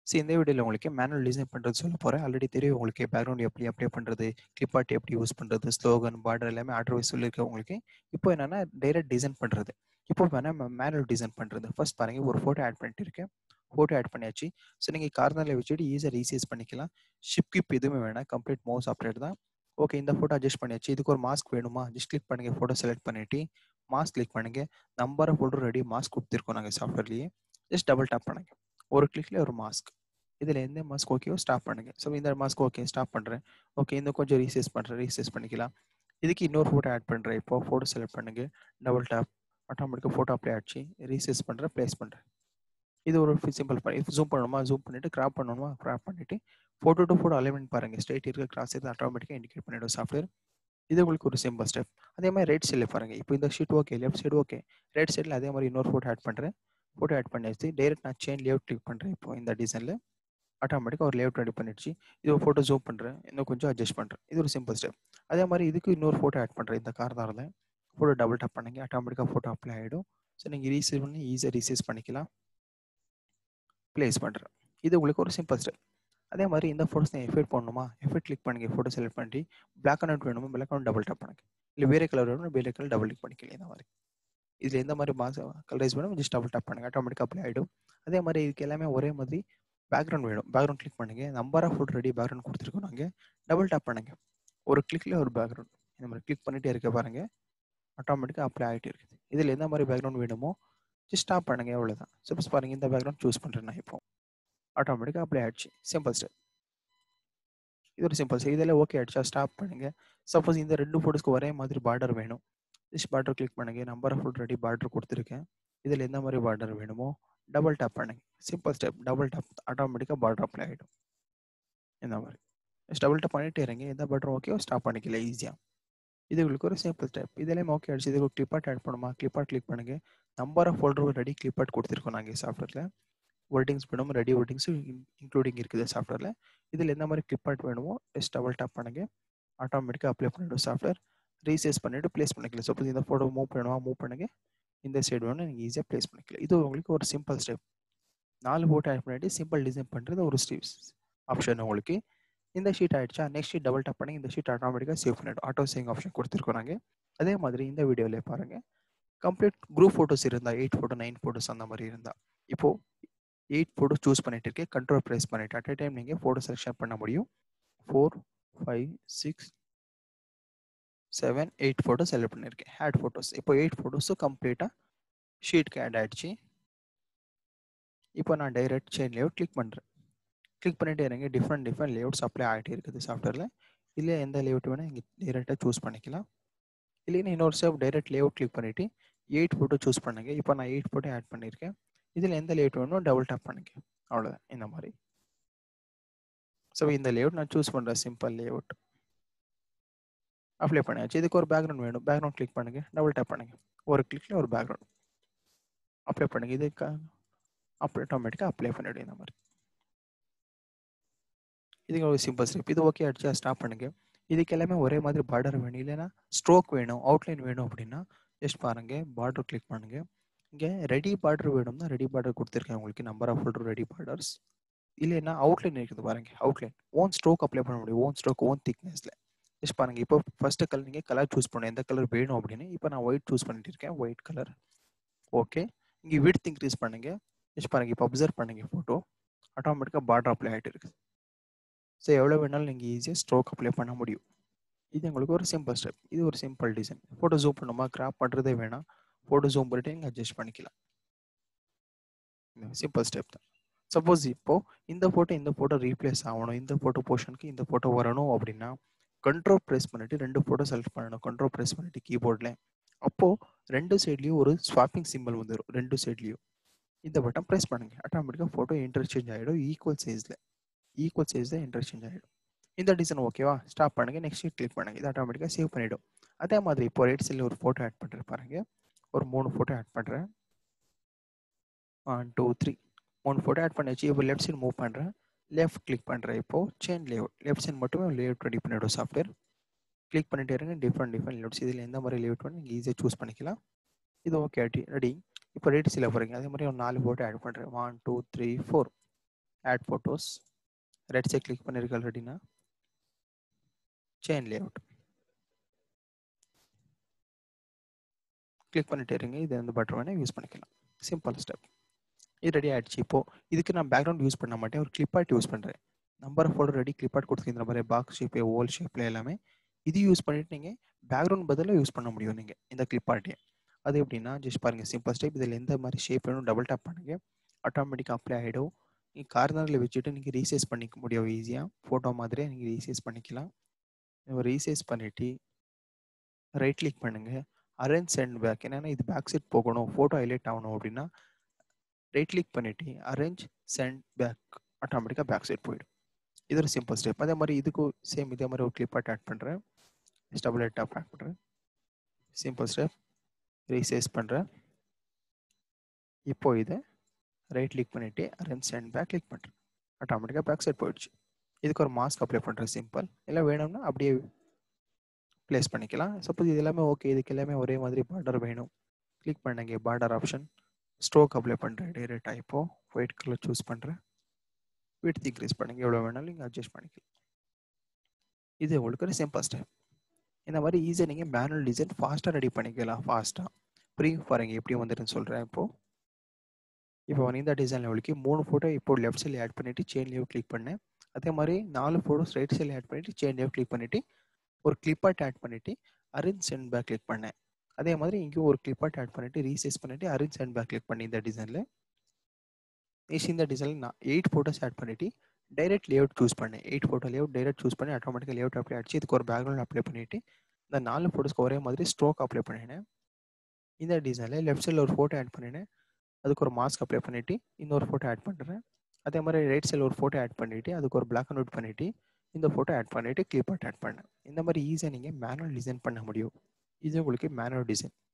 so இந்த வீடியோவில் உங்களுக்கு மேனுவல் டிசைன் பண்ணுறது சொல்ல போகிறேன் ஆல்ரெடி தெரியும் உங்களுக்கு பேக்ரவுண்ட் எப்படி அப்ளை பண்ணுறது கிளிப் ஆர்ட் எப்படி யூஸ் பண்ணுறது ஸ்லோகன் பார்டர் எல்லாமே ஆர்டர் வைஸ் சொல்லியிருக்கேன் உங்களுக்கு இப்போ என்னென்னா டைரக்ட் டிசைன் பண்ணுறது இப்போ வேணால் மேனுவல் டிசைன் பண்ணுறது ஃபர்ஸ்ட் பாருங்கள் ஒரு ஃபோட்டோ ஆட் பண்ணிட்டு இருக்கேன் ஃபோட்டோ ஆட் பண்ணியாச்சு ஸோ நீங்கள் கார்னரில் வச்சுட்டு ஈஸியாக ரீசைஸ் பண்ணிக்கலாம் ஷிப் கிப் எதுவுமே வேணாம் கம்ப்ளீட் மோஸ் ஆப்ரேட் தான் ஓகே இந்த ஃபோட்டோ அட்ஜஸ்ட் பண்ணியாச்சு இதுக்கு ஒரு மாஸ்க் வேணுமா ஜஸ்ட் கிளிக் பண்ணுங்க ஃபோட்டோ செலக்ட் பண்ணிட்டு மாஸ்க் கிளிக் பண்ணுங்க நம்பரை ஃபோட்டோ ரெடி மாஸ்க் கொடுத்துருக்கோம் நாங்கள் சாஃப்ட்வேர்லேயே ஜஸ்ட் டபுள் டேப் பண்ணுங்க ஒரு கிளிக்ல ஒரு மாஸ்க் இதில் எந்த மாஸ்க் ஓகேவோ ஸ்டாப் பண்ணுங்க ஸோ இந்த மாஸ்க் ஓகே ஸ்டாப் பண்ணுறேன் ஓகே இந்த கொஞ்சம் ரீசைஸ் பண்ணுறேன் ரீசைஸ் பண்ணிக்கலாம் இதுக்கு இன்னொரு ஃபோட்டோ ஆட் பண்ணுறேன் இப்போ ஃபோட்டோ செலக்ட் பண்ணுங்க டபுள் டேப் ஆட்டோமேட்டிக்காக ஃபோட்டோ அப்ளை ஆச்சு ரீசைஸ் பண்ணுறேன் ப்ளேஸ் பண்ணுறேன் இது ஒரு சிம்பிள் பண்ணி ஜூம் பண்ணணுமா ஜூம் பண்ணிட்டு கிராப் பண்ணணுமா கிராப் பண்ணிட்டு ஃபோட்டோ டு ஃபோட்டோ அலைன்மெண்ட் பாருங்க ஸ்ட்ரைட் இருக்க கிராஸ் இருக்கு ஆட்டோமேட்டிக்காக இண்டிகேட் பண்ணிடும் சாஃப்ட்வேர் இது உங்களுக்கு ஒரு சிம்பிள் ஸ்டெப் அதே மாதிரி ரைட் சைடில் பாருங்க இப்போ இந்த sheet okay left side okay right சைடில் அதே மாதிரி இன்னொரு ஃபோட்டோ ஆட் பண்ணுறேன் ஃபோட்டோ ஆட் பண்ணியாச்சு டைரக்ட் நான் செயின் லேஅவுட் கிளிக் பண்ணுறேன் இப்போ இந்த டிசைனில் ஆட்டோமேட்டிக்காக ஒரு லேஅவுட் ரெடி பண்ணிடுச்சு இது ஒரு ஃபோட்டோ ஜூம் பண்ணுறேன் இன்னும் கொஞ்சம் அட்ஜஸ்ட் பண்ணுறேன் இது ஒரு சிம்பிள் ஸ்டெப் அதே மாதிரி இதுக்கு இன்னொரு ஃபோட்டோ ஆட் பண்ணுறேன் இந்த கார்னரில் ஃபோட்டோ டபுள் டப் பண்ணுங்க ஆட்டோமேட்டிக்காக ஃபோட்டோ அப்ளை ஆகிடும் ஸோ நீங்கள் ரீசைஸ் பண்ணி ஈஸியாக ரீசைஸ் பண்ணிக்கலாம் ப்ளேஸ் பண்ணுறேன் இது உங்களுக்கு ஒரு சிம்பிள் ஸ்டெப் அதே மாதிரி இந்த ஃபோட்டோஸ் நீங்கள் எஃபெக்ட் பண்ணணுமா எஃபெக்ட் கிளிக் பண்ணுங்க ஃபோட்டோ செலக்ட் பண்ணி பிளாக் அண்ட் ஒயிட் வேணுமா பிளாக் அண்ட் டபுள் டப் பண்ணுங்க இல்லை வேறு கலர் வேணும் வேறு கலர் டபுள் கிளிக் பண்ணிக்கலாம் இந்த மாதிரி இதில் எந்த மாதிரி மாஸ் கலரைஸ் வேணும் ஜஸ்ட் டபுள் டப் பண்ணுங்க ஆட்டோமேட்டிக்காக அப்ளை ஆகிடும் அதே மாதிரி இதுக்கு எல்லாமே ஒரே மாதிரி பேக்ரவுண்ட் வேணும் பேக்ரவுண்ட் கிளிக் பண்ணுங்க number of photo ready background கொடுத்துருக்கோம் நாங்கள் டபுள் டப் பண்ணுங்க ஒரு கிளிக்ல ஒரு பேக்ரவுண்ட் இந்த மாதிரி கிளிக் பண்ணிட்டே இருக்க பாருங்க ஆட்டோமேட்டிக்காக அப்ளை ஆகிட்டு இருக்குது இதில் எந்த மாதிரி பேக்ரவுண்ட் வேணுமோ ஜஸ்ட் ஸ்டாப் பண்ணுங்க எவ்வளோதான் சப்போஸ் பாருங்க இந்த பேக்ரவுண்ட் சூஸ் பண்ணுறேன் நான் இப்போ ஆட்டோமேட்டிக்காக அப்ளை ஆயிடுச்சு சிம்பிள் ஸ்டெப் இது ஒரு சிம்பிள் ஸ்டெப் இதெல்லாம் ஓகே ஆயிடுச்சா ஸ்டாப் பண்ணுங்க சப்போஸ் இந்த ரெண்டு ஃபோட்டோஸ்க்கு ஒரே மாதிரி பார்டர் வேணும் ஜஸ்ட் பார்டர் கிளிக் பண்ணுங்க number of photo ready border கொடுத்துருக்கேன் இதில் எந்த மாதிரி பார்டர் வேணுமோ டபுள் டேப் பண்ணுங்க சிம்பிள் ஸ்டெப் டபுள் டேப் ஆட்டோமேட்டிக்காக பார்டர் அப்ளை ஆகிடும் இந்த மாதிரி ஜஸ்ட் டபுள் டேப் பண்ணிட்டே இருங்க எந்த பார்டர் ஓகேவோ ஸ்டாப் பண்ணிக்கல ஈஸியாக இது உங்களுக்கு ஒரு சிம்பிள் ஸ்டெப் இதெல்லாம் ஓகே ஆயிடுச்சு இதுக்கு கிளிப் ஆர்ட் ஆட் பண்ணுமா கிளிப் ஆர்ட் கிளிக் பண்ணுங்க number of folder ready clip art கொடுத்துருக்கோம் நாங்கள் சாஃப்ட்வேரில் வேர்டிங்ஸ் வேணும் ரெடி வேர்டிங்ஸும் இன்க்ளூடிங் இருக்குது சாஃப்ட்வேரில் இதில் எந்த மாதிரி கிளிப் ஆர்ட் வேணுமோ ஜஸ்ட் டபுள் டேப் பண்ணுங்க ஆட்டோமேட்டிக்காக அப்ளை பண்ணிவிடும் சாஃப்ட்வேர் ரீசைஸ் பண்ணிவிட்டு ப்ளேஸ் பண்ணிக்கலாம் சப்போஸ் இந்த ஃபோட்டோ மூவ் பண்ணுவா மூவ் பண்ணுங்க இந்த சைடு வேணும் நீங்கள் ஈஸியாக ப்ளேஸ் பண்ணிக்கலாம் இது உங்களுக்கு ஒரு சிம்பிள் ஸ்டெப் நாலு ஃபோட்டோ ஆட் பண்ணிட்டு சிம்பிள் டிசைன் பண்ணுறது ஒரு ஸ்டெப்ஸ் ஆப்ஷன் உங்களுக்கு இந்த ஷீட் ஆயிடுச்சா நெக்ஸ்ட் ஷீட் டபுள் டப் பண்ணி இந்த ஷீட் ஆட்டோமேட்டிக்காக சேவ் பண்ணிவிடும் ஆட்டோ சேவிங் ஆப்ஷன் கொடுத்துருக்கோம் நாங்கள் அதே மாதிரி இந்த வீடியோவில் பாருங்கள் கம்ப்ளீட் குரூப் ஃபோட்டோஸ் இருந்தால் எயிட் ஃபோட்டோ நைன் ஃபோட்டோஸ் அந்த மாதிரி இருந்தால் இப்போது எயிட் ஃபோட்டோ சூஸ் பண்ணிட்டு இருக்கேன் கண்ட்ரோல் ப்ரெஸ் பண்ணிட்டு அட் டைம் நீங்கள் ஃபோட்டோ செலெக்ஷன் பண்ண முடியும் four five six seven eight photos select பண்ணியிருக்கேன் ஹேட் ஃபோட்டோஸ் இப்போ எயிட் ஃபோட்டோஸும் கம்ப்ளீட்டாக ஷீட்க்கு ஆட் ஆகிடுச்சு இப்போ நான் டைரக்ட் செயின் லேஅவுட் கிளிக் பண்ணுறேன் கிளிக் பண்ணிட்டு இருங்க டிஃப்ரெண்ட் டிஃப்ரெண்ட் லேஅவுட்ஸ் அப்ளை ஆகிட்டே இருக்குது சாஃப்ட்வேரில் இல்லை எந்த லேஅவுட் வேணால் இங்கே டைரெக்டாக சூஸ் பண்ணிக்கலாம் இல்லைன்னா இன்னொரு ஸ்டெப் டைரக்ட் லேஅவுட் கிளிக் பண்ணிவிட்டு எயிட் ஃபோட்டோ சூஸ் பண்ணுங்க இப்போ நான் எயிட் ஃபோட்டோ ஆட் பண்ணியிருக்கேன் இதில் எந்த லேஅவுட் வேணுமோ டபுள் டேப் பண்ணுங்க அவ்வளோதான் இந்த மாதிரி ஸோ இந்த லேஅவுட் நான் சூஸ் பண்ணுறேன் சிம்பிள் லேஅவுட் அப்ளை பண்ணியாச்சு இதுக்கு ஒரு பேக்ரவுண்ட் வேணும் பேக்ரவுண்ட் கிளிக் பண்ணுங்க டபுள் டேப் பண்ணுங்க ஒரு கிளிக்கில் ஒரு பேக்ரவுண்ட் அப்ளை பண்ணுங்க இதுக்கு அப்ளை ஆட்டோமேட்டிக்காக அப்ளை பண்ணிவிடும் இந்த மாதிரி இதுக்கு ஒரு சிம்பிள் ஸ்டெப் இது ஓகே ஆயிடுச்சா ஸ்டாப் பண்ணுங்க இதுக்கு எல்லாமே ஒரே மாதிரி பார்டர் வேணும் இல்லைன்னா ஸ்ட்ரோக் வேணும் அவுட்லைன் வேணும் அப்படின்னா ஜஸ்ட் பாருங்க பார்டர் கிளிக் பண்ணுங்க இங்கே ரெடி பார்டர் வேணும்னா ரெடி பார்டர் கொடுத்துருக்கேன் உங்களுக்கு number of folder ready borders இல்லைன்னா அவுட்லைன் இருக்குது பாருங்க அவுட்லைன் ஓன் ஸ்ட்ரோக் அப்ளை பண்ண முடியும் ஓன் ஸ்ட்ரோக் ஓன் திக்னஸில் ஜஸ்ட் பாருங்க இப்போ ஃபர்ஸ்ட் கலர் நீங்கள் கலர் சூஸ் பண்ணணும் எந்த கலர் வேணும் அப்படின்னு இப்போ நான் ஒயிட் சூஸ் பண்ணிட்டு இருக்கேன் ஒயிட் கலர் ஓகே இங்கே விட்த் இன்க்ரீஸ் பண்ணுங்க ஜஸ்ட் பாருங்க இப்போ அப்சர்வ் பண்ணுங்க ஃபோட்டோ ஆட்டோமேட்டிக்காக பார்டர் அப்ளை ஆகிட்டு இருக்குது ஸோ எவ்வளோ வேணாலும் நீங்கள் ஈஸியாக ஸ்ட்ரோக் அப்ளை பண்ண முடியும் இது உங்களுக்கு ஒரு சிம்பிள் ஸ்டெப் இது ஒரு சிம்பிள் டிசைன் ஃபோட்டோ ஜூம் பண்ணுமா கிராப் பண்ணுறதே வேணாம் ஃபோட்டோ ஜூம் பண்ணிட்டு நீங்கள் அட்ஜஸ்ட் பண்ணிக்கலாம் சிம்பிள் ஸ்டெப் தான் சப்போஸ் இப்போ இந்த ஃபோட்டோ இந்த ஃபோட்டோ ரீப்ளேஸ் ஆகணும் இந்த ஃபோட்டோ போர்ஷனுக்கு இந்த ஃபோட்டோ வரணும் அப்படின்னா கண்ட்ரோல் ப்ரெஸ் பண்ணிட்டு ரெண்டு ஃபோட்டோ செலக்ட் பண்ணணும் கண்ட்ரோல் ப்ரெஸ் பண்ணிட்டு கீபோர்டில் அப்போது ரெண்டு சைட்லேயும் ஒரு ஸ்வாப்பிங் சிம்பிள் வந்துடும் ரெண்டு சைட்லேயும் இந்த பட்டன் ப்ரெஸ் பண்ணுங்க ஆட்டோமேட்டிக்காக ஃபோட்டோ இன்டர்சேஞ்ச் ஆகிடும் ஈக்குவல் சைஸில் ஈக்குவல் சைஸில் இன்டர்சேஞ்ச் ஆகிடும் இந்த டிசைன் ஓகேவா ஸ்டாப் பண்ணுங்க நெக்ஸ்ட் ஷீட் கிளிக் பண்ணுங்க இது ஆட்டோமேட்டிக்காக சேவ் பண்ணிவிடும் அதே மாதிரி இப்போ ரைட் சைடில் ஒரு ஃபோட்டோ ஆட் பண்ணுறேன் பாருங்க ஒரு மூணு ஃபோட்டோ ஆட் பண்ணுறேன் ஒன் டூ த்ரீ மூணு ஃபோட்டோ ஆட் பண்ணியாச்சு இப்போ லெஃப்ட் சைடு மூவ் பண்ணுறேன் லெஃப்ட் கிளிக் பண்ணுறேன் இப்போது செயின் லேஅவுட் லெஃப்ட் சைட் மட்டுமே லேஅவுட் ரெடி பண்ணிவிடும் சாஃப்ட்வேர் கிளிக் பண்ணிட்டே இருங்க டிஃப்ரெண்ட் டிஃப்ரெண்ட் லேஅவுட்ஸ் இதில் எந்த மாதிரி லேஅவுட் வேணும் நீங்கள் ஈஸியாக சூஸ் பண்ணிக்கலாம் இது ஓகே ரெடி இப்போ ரைட் சைடில் போகிறீங்க அதே மாதிரி ஒரு நாலு ஃபோட்டோ ஆட் பண்ணுறேன் one two three four add photos right side click பண்ணியிருக்க ஆல்ரெடினா செயின் லேஅவுட் கிளிக் பண்ணிட்டே இருங்க இது வந்து பட்டர் வேணால் யூஸ் பண்ணிக்கலாம் சிம்பிள் ஸ்டெப் இது ரெடி ஆகிடுச்சு இப்போது இதுக்கு நான் பேக்ரவுண்ட் யூஸ் பண்ண மாட்டேன் ஒரு கிளிப் ஆர்ட் யூஸ் பண்ணுறேன் number folder ready clip art கொடுத்துருக்கிற மாதிரி பாக்ஸ் ஷேப்பு ஓல் ஷேப்பில் எல்லாமே இது யூஸ் பண்ணிட்டு நீங்கள் பேக்ரவுண்ட் பதிலாக யூஸ் பண்ண முடியும் நீங்கள் இந்த கிளிப் ஆர்ட்டே அது எப்படின்னா ஜஸ்ட் பாருங்கள் சிம்பிள் ஸ்டெப் இதில் எந்த மாதிரி ஷேப் வேணும் டபுள் டேப் பண்ணுங்கள் ஆட்டோமேட்டிக்காக அப்ளை ஆகிடும் நீங்கள் கார்னரில் வச்சுட்டு நீங்கள் ரீசைஸ் பண்ணிக்க முடியும் ஈஸியாக ஃபோட்டோ மாதிரியே நீங்கள் ரீசைஸ் பண்ணிக்கலாம் ரீசைஸ் பண்ணிவிட்டு ரைட் கிளிக் பண்ணுங்கள் அரேஞ்ச் சென்ட் பேக் என்னென்னா இது பேக் சைட் போகணும் ஃபோட்டோ ஹைலைட் ஆகணும் அப்படின்னா ரைட் கிளிக் பண்ணிவிட்டு அரேஞ்ச் சென்ட் பேக் ஆட்டோமேட்டிக்காக பேக் சைட் போயிடும் இது ஒரு சிம்பிள் ஸ்டெப் அதே மாதிரி இதுக்கும் சேம் இதே மாதிரி ஒரு கிளிப் ஆட் ஆட் பண்ணுறேன் டபுள் டாப் ஆட் பண்ணுறேன் சிம்பிள் ஸ்டெப் ரீசைஸ் பண்ணுறேன் இப்போ இதை ரைட் கிளிக் பண்ணிவிட்டு அரேஞ்ச் சென்ட் பேக் கிளிக் பண்ணுறேன் ஆட்டோமேட்டிக்காக பேக் சைட் போயிடுச்சு இதுக்கு ஒரு மாஸ்க் அப்ளை பண்ணுறேன் சிம்பிள் இல்லை வேணும்னா அப்படியே ப்ளேஸ் பண்ணிக்கலாம் சப்போஸ் இது எல்லாமே ஓகே இதுக்கு எல்லாமே ஒரே மாதிரி பார்டர் வேணும் கிளிக் பண்ணுங்க பார்டர் ஆப்ஷன் ஸ்ட்ரோக் அப்ளை பண்ணுறேன் டேரெக்டாக இப்போது ஒயிட் கலர் சூஸ் பண்ணுறேன் விட் இன்க்ரீஸ் பண்ணுங்க எவ்வளோ வேணாலும் நீங்கள் அட்ஜஸ்ட் பண்ணிக்கலாம் இது உங்களுக்கு ஒரு சிம்பிள் ஸ்டெப் இந்த மாதிரி ஈஸியாக நீங்கள் மேனுவல் டிசைன் ஃபாஸ்ட்டாக ரெடி பண்ணிக்கலாம் ஃபாஸ்ட்டாக ப்ரீ பாருங்க எப்படி வந்துட்டுன்னு சொல்கிறேன் இப்போது இப்போ இந்த டிசைன் லெவலுக்கு மூணு ஃபோட்டோ இப்போ லெஃப்ட் சைடில் ஆட் பண்ணிவிட்டு செயின் லேவ் கிளிக் பண்ணேன் அதே மாதிரி நாலு ஃபோட்டோஸ் ரைட் சைடில் ஆட் பண்ணிவிட்டு செயின் லேவ் கிளிக் பண்ணிவிட்டு ஒரு கிளிப்பாட் ஆட் பண்ணிவிட்டு அரேஞ்ச் சென்ட் பேக் கிளிக் பண்ணேன் அதே மாதிரி இங்கேயும் ஒரு கிளிப்பாட் ஆட் பண்ணிவிட்டு ரீசைஸ் பண்ணிவிட்டு அரேஞ்ச் சென்ட் பேக் கிளிக் பண்ணி இந்த டிசைனில் நெக்ஸ்ட் இந்த டிசைனில் நான் எயிட் ஃபோட்டோஸ் ஆட் பண்ணிவிட்டு டைரக்ட் லேஅவுட் சூஸ் பண்ணேன் eight photo layout direct choose பண்ணி ஆட்டோமேட்டிக்காக லேஅவுட் அப்ளை ஆச்சு இதுக்கு ஒரு பேக்ரவுண்ட் அப்ளை பண்ணிவிட்டு இந்த நாலு ஃபோட்டோஸ்க்கு ஒரே மாதிரி ஸ்ட்ரோக் அப்ளை பண்ணினேன் இந்த டிசைனில் லெஃப்ட் சைடில் ஒரு ஃபோட்டோ ஆட் பண்ணினேன் அதுக்கு ஒரு மாஸ்க் அப்ளை பண்ணிவிட்டு இன்னொரு ஃபோட்டோ ஆட் பண்ணுறேன் அதே மாதிரி ரைட் சைடில் ஒரு ஃபோட்டோ ஆட் பண்ணிவிட்டு அதுக்கு ஒரு பிளாக் அண்ட் ஒயிட் பண்ணிவிட்டு இந்த ஃபோட்டோ ஆட் பண்ணிவிட்டு கிளிப் ஆட் ஆட் பண்ணேன் இந்த மாதிரி ஈஸியாக நீங்கள் மேனுவல் டிசைன் பண்ண முடியும் இது உங்களுக்கு மேனுவல் டிசைன்